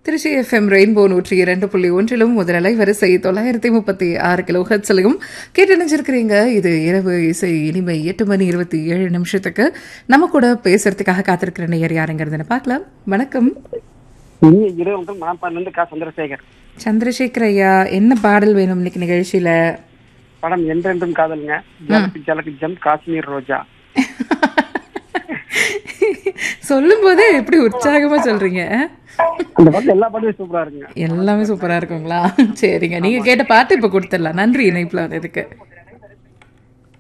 Trichy FM rainbow நூற்றி இரண்டு புள்ளி ஒன்றிலும் முதலலை வரிசை தொள்ளாயிரத்தி முப்பத்தி ஆறு கிலோ ஹெட்ஸ்லையும் கேட்டு நினைச்சிருக்கிறீங்க இது இரவு இசை இனிமை எட்டு மணி இருபத்தி ஏழு நிமிஷத்துக்கு நம்ம கூட பேசுறதுக்காக காத்திருக்கிற நேயர் யாருங்கிறதுன்னு பார்க்கலாம் வணக்கம் இனிய இரவு முதல் மணப்பாடிலிருந்து கா சந்திரசேகர் சந்திரசேகர் ஐயா என்ன பாடல் வேணும் இன்னைக்கு நிகழ்ச்சியில படம் என்றென்றும் காதலுங்க ஜலக்கு ஜலக்கு ஜம் காஷ்மீர் ரோஜா சொல்லும் போதே எப்படி உற்சாகமா சொல்றீங்க அந்த பாட்டு எல்லா பாட்டுமே சூப்பரா இருக்குங்க எல்லாமே சூப்பரா இருக்குங்களா சரிங்க நீங்க கேட்ட பாட்டு இப்ப கொடுத்துடலாம் நன்றி இணைப்புல வந்ததுக்கு